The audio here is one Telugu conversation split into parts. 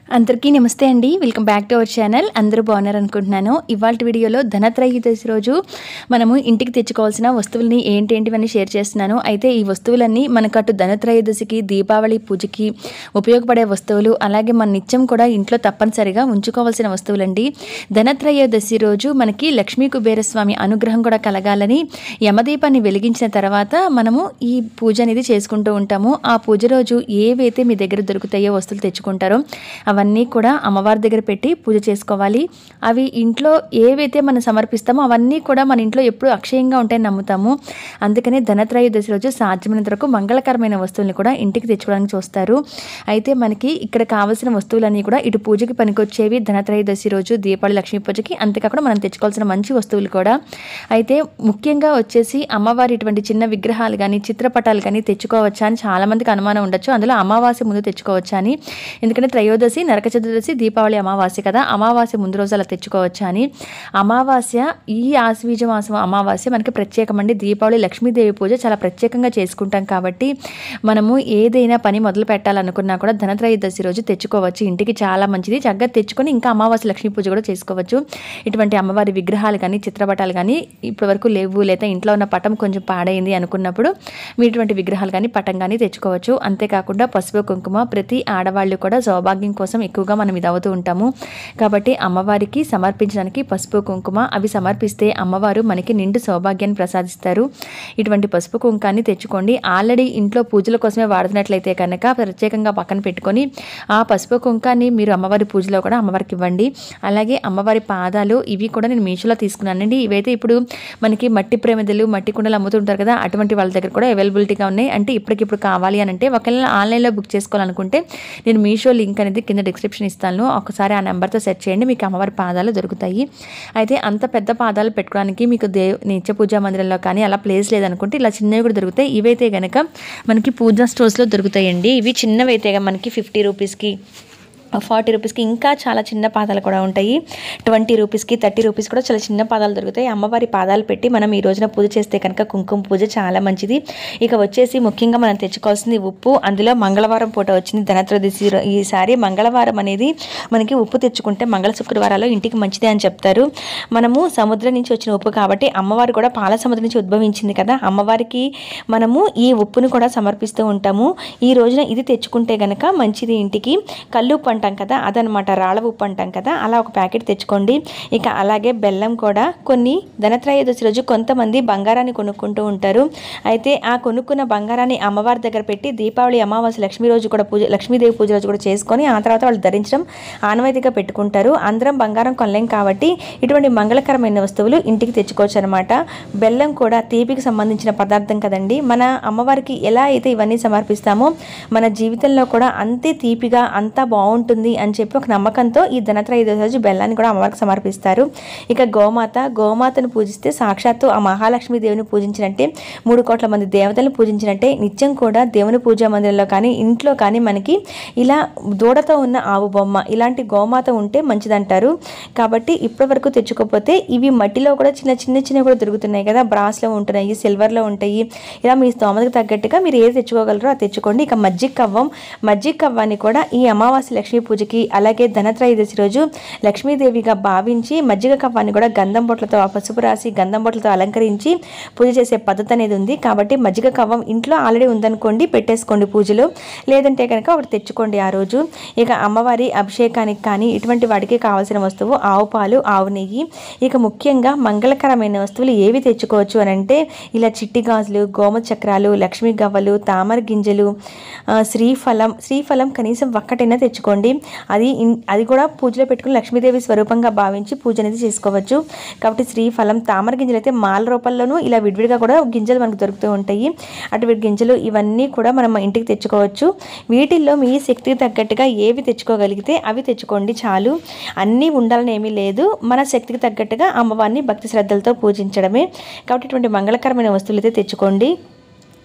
అందరికీ నమస్తే అండి welcome back to our channel అందరూ బాగున్నారు అనుకుంటున్నాను ఇవాళ వీడియోలో ధనత్రయోదశి రోజు మనము ఇంటికి తెచ్చుకోవాల్సిన వస్తువుల్ని ఏంటేంటివన్నీ షేర్ చేస్తున్నాను అయితే ఈ వస్తువులన్నీ మనకు అటు ధనత్రయోదశికి దీపావళి పూజకి ఉపయోగపడే వస్తువులు అలాగే మన నిత్యం కూడా ఇంట్లో తప్పనిసరిగా ఉంచుకోవాల్సిన వస్తువులండి ధనత్రయోదశి రోజు మనకి లక్ష్మీ కుబేరస్వామి అనుగ్రహం కూడా కలగాలని యమదీపాన్ని వెలిగించిన తర్వాత మనము ఈ పూజ అనేది చేసుకుంటూ ఉంటాము ఆ పూజ రోజు ఏవైతే మీ దగ్గర దొరుకుతాయో వస్తువులు తెచ్చుకుంటారో అవన్నీ కూడా అమ్మవారి దగ్గర పెట్టి పూజ చేసుకోవాలి అవి ఇంట్లో ఏవైతే మనం సమర్పిస్తామో అవన్నీ కూడా మన ఇంట్లో ఎప్పుడు అక్షయంగా ఉంటాయని నమ్ముతాము అందుకనే ధనత్రయోదశి రోజు సాధ్యమైనంత వరకు మంగళకరమైన వస్తువుల్ని కూడా ఇంటికి తెచ్చుకోవడానికి చూస్తారు అయితే మనకి ఇక్కడ కావాల్సిన వస్తువులన్నీ కూడా ఇటు పూజకి పనికొచ్చేవి ధనత్రయోదశి రోజు దీపావళి లక్ష్మీ పూజకి అంతేకాకుండా మనం తెచ్చుకోవాల్సిన మంచి వస్తువులు కూడా అయితే ముఖ్యంగా వచ్చేసి అమ్మవారి ఇటువంటి చిన్న విగ్రహాలు కానీ చిత్రపటాలు కానీ తెచ్చుకోవచ్చా అని చాలా మందికి అనుమానం ఉండొచ్చు అందులో అమావాస్య ముందు తెచ్చుకోవచ్చా అని ఎందుకంటే త్రయోదశి నరక చతుర్దశి దీపావళి అమావాస్య కదా అమావాస్య ముందు రోజు అలా తెచ్చుకోవచ్చా అని అమావాస్య ఈ ఆశ్వీజ మాసం అమావాస్య మనకి ప్రత్యేకమండి దీపావళి లక్ష్మీదేవి పూజ చాలా ప్రత్యేకంగా చేసుకుంటాం కాబట్టి మనము ఏదైనా పని మొదలు పెట్టాలనుకున్నా కూడా ధనత్రయోదశి రోజు తెచ్చుకోవచ్చు ఇంటికి చాలా మంచిది చక్కగా తెచ్చుకొని ఇంకా అమావాస్య లక్ష్మీ పూజ కూడా చేసుకోవచ్చు ఇటువంటి అమ్మవారి విగ్రహాలు కానీ చిత్రపటాలు కానీ ఇప్పటివరకు లేవు లేదా ఇంట్లో ఉన్న పటం కొంచెం పాడైంది అనుకున్నప్పుడు మీరు ఇటువంటి విగ్రహాలు కానీ పటం కానీ తెచ్చుకోవచ్చు అంతేకాకుండా పసుపు కుంకుమ ప్రతి ఆడవాళ్ళు కూడా సౌభాగ్యం కోసం ఎక్కువగా మనం ఇది అవుతూ ఉంటాము కాబట్టి అమ్మవారికి సమర్పించడానికి పసుపు కుంకుమ అవి సమర్పిస్తే అమ్మవారు మనకి నిండు సౌభాగ్యాన్ని ప్రసాదిస్తారు ఇటువంటి పసుపు కుంకాన్ని తెచ్చుకోండి ఆల్రెడీ ఇంట్లో పూజల కోసమే వాడుతున్నట్లయితే కనుక ప్రత్యేకంగా పక్కన పెట్టుకొని ఆ పసుపు కుంకాన్ని మీరు అమ్మవారి పూజలో కూడా అమ్మవారికి ఇవ్వండి అలాగే అమ్మవారి పాదాలు ఇవి కూడా నేను మీషోలో తీసుకున్నానండి ఇవైతే ఇప్పుడు మనకి మట్టి ప్రమిదలు మట్టి కుండలు అమ్ముతుంటారు కదా అటువంటి వాళ్ళ దగ్గర కూడా అవైలబిలిటీగా ఉన్నాయి అంటే ఇప్పటికిప్పుడు కావాలి అని అంటే ఒకవేళ ఆన్లైన్లో బుక్ చేసుకోవాలనుకుంటే నేను మీషో లింక్ అనేది కింద డిస్క్రిప్షన్ ఇస్తాను ఒకసారి ఆ నెంబర్తో సెర్చ్ చేయండి మీకు అమ్మవారి పాదాలు దొరుకుతాయి అయితే అంత పెద్ద పాదాలు పెట్టుకోవడానికి మీకు దేవ్ నిత్య పూజా మందిరంలో కానీ అలా ప్లేస్ లేదనుకుంటే ఇలా చిన్నవి కూడా దొరుకుతాయి ఇవైతే కనుక మనకి పూజా స్టోర్స్లో దొరుకుతాయండి ఇవి చిన్నవి అయితే మనకి ఫిఫ్టీ రూపీస్కి ఫార్టీ రూపీస్కి ఇంకా చాలా చిన్న పాదాలు కూడా ఉంటాయి ట్వంటీ రూపీస్కి థర్టీ రూపీస్ కూడా చాలా చిన్న పాదాలు దొరుకుతాయి అమ్మవారి పాదాలు పెట్టి మనం ఈ రోజున పూజ చేస్తే కనుక కుంకుమ పూజ చాలా మంచిది ఇక వచ్చేసి ముఖ్యంగా మనం తెచ్చుకోవాల్సింది ఉప్పు అందులో మంగళవారం పూట వచ్చింది ధనత్రయోదశి రో- ఈసారి మంగళవారం అనేది మనకి ఉప్పు తెచ్చుకుంటే మంగళ శుక్రవారాలు ఇంటికి మంచిది అని చెప్తారు మనము సముద్రం నుంచి వచ్చిన ఉప్పు కాబట్టి అమ్మవారు కూడా పాల సముద్రం నుంచి ఉద్భవించింది కదా అమ్మవారికి మనము ఈ ఉప్పును కూడా సమర్పిస్తూ ఉంటాము ఈ రోజున ఇది తెచ్చుకుంటే గనక మంచిది ఇంటికి కల్లు ఉప్పు అంటాం కదా అదనమాట రాళ్ళ ఉప్పు అంటాం కదా అలా ఒక ప్యాకెట్ తెచ్చుకోండి ఇక అలాగే బెల్లం కూడా కొన్ని ధనత్రయోదశి రోజు కొంతమంది బంగారాన్ని కొనుక్కుంటూ ఉంటారు అయితే ఆ కొనుక్కున్న బంగారాన్ని అమ్మవారి దగ్గర పెట్టి దీపావళి అమావాస్య లక్ష్మీ రోజు కూడా పూజ లక్ష్మీదేవి పూజ రోజు కూడా చేసుకొని ఆ తర్వాత వాళ్ళు ధరించడం ఆనవాయితీగా పెట్టుకుంటారు అందరం బంగారం కొనలేం కాబట్టి ఇటువంటి మంగళకరమైన వస్తువులు ఇంటికి తెచ్చుకోవచ్చు అనమాట బెల్లం కూడా తీపికి సంబంధించిన పదార్థం కదండి మన అమ్మవారికి ఎలా అయితే ఇవన్నీ సమర్పిస్తామో మన జీవితంలో కూడా అంతే తీపిగా అంతా బాగుంటుంది అని చెప్పి ఒక నమ్మకంతో ఈ ధనత్రయోదశి రోజు బెల్లాన్ని కూడా అమ్మవారికి సమర్పిస్తారు ఇక గోమాత గోమాతను పూజిస్తే సాక్షాత్తు ఆ మహాలక్ష్మి దేవుని పూజించినట్టే మూడు కోట్ల మంది దేవతలను పూజించినట్టే నిత్యం కూడా దేవుని పూజా మందిరంలో కానీ ఇంట్లో కానీ మనకి ఇలా దూడతో ఉన్న ఆవు బొమ్మ ఇలాంటి గోమాత ఉంటే మంచిదంటారు కాబట్టి ఇప్పటివరకు తెచ్చుకోకపోతే ఇవి మట్టిలో కూడా చిన్న చిన్న చిన్నవి కూడా దొరుకుతున్నాయి కదా బ్రాస్లో ఉంటున్నాయి సిల్వర్లో ఉంటాయి ఇలా మీ స్తోమతకు తగ్గట్టుగా మీరు ఏది తెచ్చుకోగలరో అది తెచ్చుకోండి ఇక మజ్జిగ కవ్వం మజ్జిగ కవ్వాన్ని కూడా ఈ అమావాస్య లక్ష్మీ పూజకి అలాగే ధనత్రయోదశి రోజు లక్ష్మీదేవిగా భావించి మజ్జిగ కవ్వాన్ని కూడా గంధం బొట్లతో ఆ పసుపు రాసి గంధం బొట్లతో అలంకరించి పూజ చేసే పద్ధతి అనేది ఉంది కాబట్టి మజ్జిగ కవ్వం ఇంట్లో ఆల్రెడీ ఉందనుకోండి పెట్టేసుకోండి పూజలో లేదంటే కనుక ఒకటి తెచ్చుకోండి ఆ రోజు ఇక అమ్మవారి అభిషేకానికి కానీ ఇటువంటి వాటికి కావాల్సిన వస్తువు ఆవు పాలు ఆవు నెయ్యి ఇక ముఖ్యంగా మంగళకరమైన వస్తువులు ఏవి తెచ్చుకోవచ్చు అని అంటే ఇలా చిట్టి గాజులు గోమ చక్రాలు లక్ష్మీ గవ్వలు తామర గింజలు ఆ, శ్రీఫలం శ్రీఫలం కనీసం ఒక్కటైనా తెచ్చుకోండి అది ఇన్- అది కూడా పూజలో పెట్టుకుని లక్ష్మీదేవి స్వరూపంగా భావించి పూజ అనేది చేసుకోవచ్చు కాబట్టి శ్రీఫలం తామర గింజలు అయితే మాల రూపంలోనూ ఇలా విడివిడిగా కూడా గింజలు మనకు దొరుకుతూ ఉంటాయి అటువంటి గింజలు ఇవన్నీ కూడా మనం మన ఇంటికి తెచ్చుకోవచ్చు వీటిల్లో మీ శక్తికి తగ్గట్టుగా ఏవి తెచ్చుకోగలిగితే అవి తెచ్చుకోండి చాలు అన్నీ ఉండాలని ఏమీ లేదు మన శక్తికి తగ్గట్టుగా అమ్మవారిని భక్తి శ్రద్ధలతో పూజించడమే కాబట్టి ఇటువంటి మంగళకరమైన వస్తువులు అయితే తెచ్చుకోండి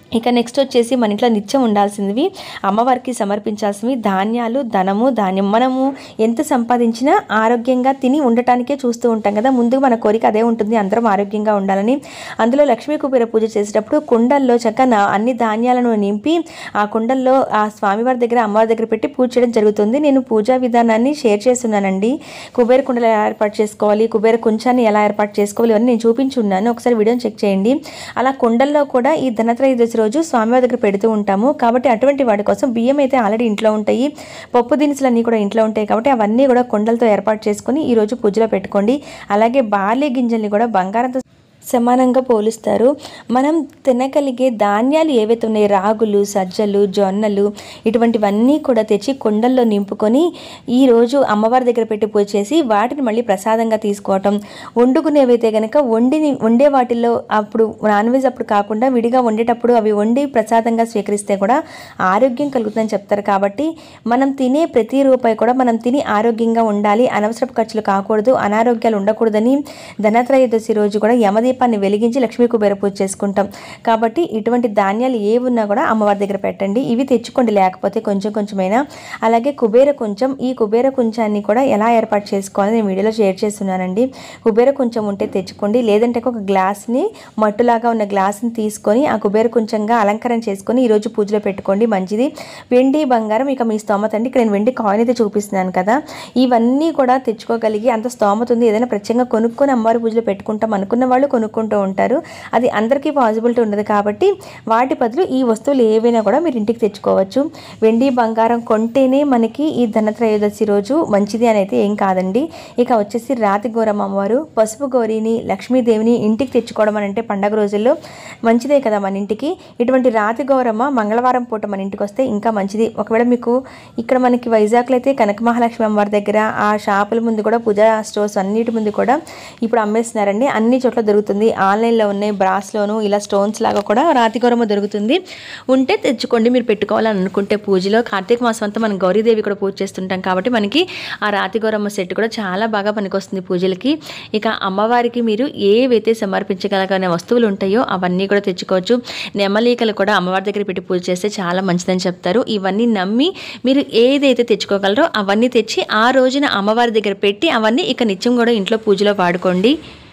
ఇక నెక్స్ట్ వచ్చేసి మన ఇంట్లో నిత్యం ఉండాల్సినవి అమ్మవారికి సమర్పించాల్సినవి ధాన్యాలు ధనము ధాన్యం మనము ఎంత సంపాదించినా ఆరోగ్యంగా తిని ఉండటానికే చూస్తూ ఉంటాం కదా ముందు మన కోరిక అదే ఉంటుంది అందరం ఆరోగ్యంగా ఉండాలని అందులో లక్ష్మీ కుబేర పూజ చేసేటప్పుడు కుండల్లో చక్కగా అన్ని ధాన్యాలను నింపి ఆ కుండల్లో ఆ స్వామివారి దగ్గర అమ్మవారి దగ్గర పెట్టి పూజ చేయడం జరుగుతుంది నేను పూజా విధానాన్ని షేర్ చేస్తున్నానండి కుబేర కుండలు ఎలా ఏర్పాటు చేసుకోవాలి కుబేర కుంచాన్ని ఎలా ఏర్పాటు చేసుకోవాలి ఇవన్నీ నేను చూపించున్నాను ఒకసారి వీడియోని చెక్ చేయండి అలా కుండల్లో కూడా ఈ ధనత్రయోదశి రోజు స్వామివారి దగ్గర పెడుతూ ఉంటాము కాబట్టి అటువంటి వాటి కోసం బియ్యం అయితే ఆల్రెడీ ఇంట్లో ఉంటాయి పప్పు దినుసులు అన్నీ కూడా ఇంట్లో ఉంటాయి కాబట్టి అవన్నీ కూడా కుండలతో ఏర్పాటు చేసుకొని ఈ రోజు పూజలో పెట్టుకోండి అలాగే బార్లీ గింజల్ని కూడా బంగారంతో సమానంగా పోలుస్తారు మనం తినగలిగే ధాన్యాలు ఏవైతే ఉన్నాయో రాగులు సజ్జలు జొన్నలు ఇటువంటివన్నీ కూడా తెచ్చి కుండల్లో నింపుకొని ఈరోజు అమ్మవారి దగ్గర పెట్టి పూజ చేసి వాటిని మళ్ళీ ప్రసాదంగా తీసుకోవటం వండుకునేవైతే కనుక వండిని వండే వాటిల్లో అప్పుడు నాన్ వెజ్ అప్పుడు కాకుండా విడిగా వండేటప్పుడు అవి వండి ప్రసాదంగా స్వీకరిస్తే కూడా ఆరోగ్యం కలుగుతుందని చెప్తారు కాబట్టి మనం తినే ప్రతి రూపాయి కూడా మనం తిని ఆరోగ్యంగా ఉండాలి అనవసరపు ఖర్చులు కాకూడదు అనారోగ్యాలు ఉండకూడదని ధనత్రయోదశి రోజు కూడా యమదీపాన్ని వెలిగించి లక్ష్మీ కుబేర పూజ చేసుకుంటాం కాబట్టి ఇటువంటి ధాన్యాలు ఏ ఉన్నా కూడా అమ్మవారి దగ్గర పెట్టండి ఇవి తెచ్చుకోండి లేకపోతే కొంచెం కొంచెమైనా అలాగే కుబేర కుంచం ఈ కుబేర కుంచాన్ని కూడా ఎలా ఏర్పాటు చేసుకోవాలని నేను వీడియోలో షేర్ చేస్తున్నానండి కుబేర కుంచం ఉంటే తెచ్చుకోండి లేదంటే ఒక గ్లాస్ని మట్టులాగా ఉన్న గ్లాస్ని తీసుకొని ఆ కుబేర కుంచంగా అలంకరణ చేసుకొని ఈరోజు పూజలో పెట్టుకోండి మంచిది వెండి బంగారం ఇక మీ స్తోమత అండి ఇక్కడ నేను వెండి కాయిన్ అయితే చూపిస్తున్నాను కదా ఇవన్నీ కూడా తెచ్చుకోగలిగి అంత స్తోమత ఉంది ఏదైనా ప్రత్యేకంగా కొనుక్కొని అమ్మవారి పూజలో పెట్టుకుంటాం అనుకున్న వాళ్ళు కొనుక్కుంటూ ఉంటారు అది అందరికీ పాసిబిలిటీ ఉండదు కాబట్టి వాటి బదులు ఈ వస్తువులు ఏవైనా కూడా మీరు ఇంటికి తెచ్చుకోవచ్చు వెండి బంగారం కొంటేనే మనకి ఈ ధనత్రయోదశి రోజు మంచిది అని అయితే ఏం కాదండి ఇక వచ్చేసి రాతి గౌరమ్మ అమ్మవారు పసుపు గౌరిని లక్ష్మీదేవిని ఇంటికి తెచ్చుకోవడం అని అంటే పండగ రోజుల్లో మంచిదే కదా మన ఇంటికి ఇటువంటి రాతి గౌరమ్మ మంగళవారం పూట మన ఇంటికి వస్తే ఇంకా మంచిది ఒకవేళ మీకు ఇక్కడ మనకి వైజాగ్లో అయితే కనక మహాలక్ష్మి అమ్మవారి దగ్గర ఆ షాపుల ముందు కూడా పూజా స్టోర్స్ అన్నిటి ముందు కూడా ఇప్పుడు అమ్మేస్తున్నారండి అన్ని చోట్ల దొరుకుతుంది ఆన్లైన్లో ఉన్నాయి బ్రాస్లోను ఇలా స్టోన్స్ లాగా కూడా రాతి గౌరమ్మ దొరుకుతుంది ఉంటే తెచ్చుకోండి మీరు పెట్టుకోవాలని అనుకుంటే పూజలో కార్తీక మాసం అంతా మనం గౌరీదేవి కూడా పూజ చేస్తుంటాం కాబట్టి మనకి ఆ రాతి గౌరమ్మ సెట్ కూడా చాలా బాగా పనికొస్తుంది పూజలకి ఇక అమ్మవారికి మీరు ఏవైతే సమర్పించగలగనే వస్తువులు ఉంటాయో అవన్నీ కూడా తెచ్చుకోవచ్చు నెమలీకలు కూడా అమ్మవారి దగ్గర పెట్టి పూజ చేస్తే చాలా మంచిదని చెప్తారు ఇవన్నీ నమ్మి మీరు ఏదైతే తెచ్చుకోగలరో అవన్నీ తెచ్చి ఆ రోజున అమ్మవారి దగ్గర పెట్టి అవన్నీ ఇక నిత్యం కూడా ఇంట్లో పూజలో వాడుకోండి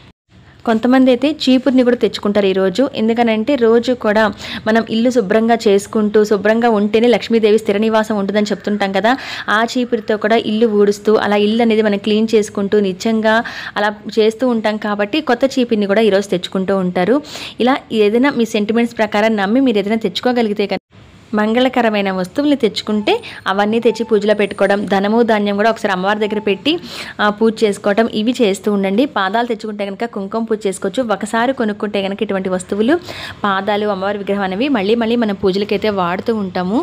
కొంతమంది అయితే చీపుర్ని కూడా తెచ్చుకుంటారు ఈరోజు ఎందుకనంటే రోజు కూడా మనం ఇల్లు శుభ్రంగా చేసుకుంటూ శుభ్రంగా ఉంటేనే లక్ష్మీదేవి స్థిర నివాసం ఉంటుందని చెప్తుంటాం కదా ఆ చీపురితో కూడా ఇల్లు ఊడుస్తూ అలా ఇల్లు అనేది మనం క్లీన్ చేసుకుంటూ నిత్యంగా అలా చేస్తూ ఉంటాం కాబట్టి కొత్త చీపురిని కూడా ఈరోజు తెచ్చుకుంటూ ఉంటారు ఇలా ఏదైనా మీ సెంటిమెంట్స్ ప్రకారం నమ్మి మీరు ఏదైనా తెచ్చుకోగలిగితే కనుక మంగళకరమైన వస్తువుల్ని తెచ్చుకుంటే అవన్నీ తెచ్చి పూజలో పెట్టుకోవడం ధనము ధాన్యం కూడా ఒకసారి అమ్మవారి దగ్గర పెట్టి ఆ, పూజ చేసుకోవడం ఇవి చేస్తూ ఉండండి పాదాలు తెచ్చుకుంటే కనుక కుంకుమ పూజ చేసుకోవచ్చు ఒకసారి కొనుక్కుంటే కనుక ఇటువంటి వస్తువులు పాదాలు అమ్మవారి విగ్రహం అనేవి మళ్ళీ మళ్ళీ మనం పూజలకైతే వాడుతూ ఉంటాము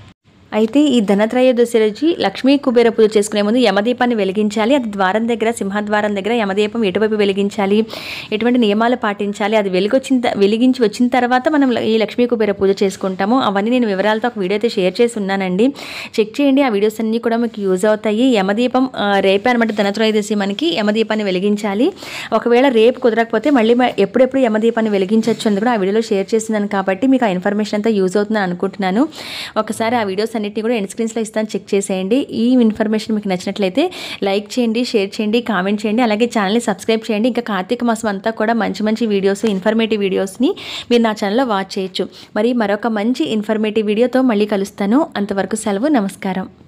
అయితే ఈ ధనత్రయోదశి రోజు లక్ష్మీ కుబేర పూజ చేసుకునే ముందు యమదీపాన్ని వెలిగించాలి అది ద్వారం దగ్గర సింహద్వారం దగ్గర యమదీపం ఎటువైపు వెలిగించాలి ఎటువంటి నియమాలు పాటించాలి అది వెలిగొచ్చిన త- వెలిగించి వచ్చిన తర్వాత మనం ఈ లక్ష్మీ కుబేర పూజ చేసుకుంటాము అవన్నీ నేను వివరాలతో ఒక వీడియో అయితే షేర్ చేసి ఉన్నానండి చెక్ చేయండి ఆ వీడియోస్ అన్నీ కూడా మీకు యూజ్ అవుతాయి యమదీపం ఆ, రేపే అనమాట ధనత్రయోదశి మనకి యమదీపాన్ని వెలిగించాలి ఒకవేళ రేపు కుదరకపోతే మళ్ళీ మ- ఎప్పుడెప్పుడు యమదీపాన్ని వెలిగించవచ్చు అని కూడా ఆ వీడియోలో షేర్ చేస్తున్నాను కాబట్టి మీకు ఆ ఇన్ఫర్మేషన్ అంతా యూజ్ అవుతుందని అనుకుంటున్నాను ఒకసారి ఆ వీడియోస్ అన్నిటిని కూడా ఎండ్ స్క్రీన్స్లో ఇస్తాను చెక్ చేసేయండి ఈ ఇన్ఫర్మేషన్ మీకు నచ్చినట్లయితే లైక్ చేయండి షేర్ చేయండి కామెంట్ చేయండి అలాగే ఛానల్ని సబ్స్క్రైబ్ చేయండి ఇంకా కార్తీక మాసం అంతా కూడా మంచి మంచి వీడియోస్ ఇన్ఫర్మేటివ్ వీడియోస్ని మీరు నా ఛానల్లో వాచ్ చేయొచ్చు మరి మరొక మంచి ఇన్ఫర్మేటివ్ వీడియోతో మళ్ళీ కలుస్తాను అంతవరకు సెలవు నమస్కారం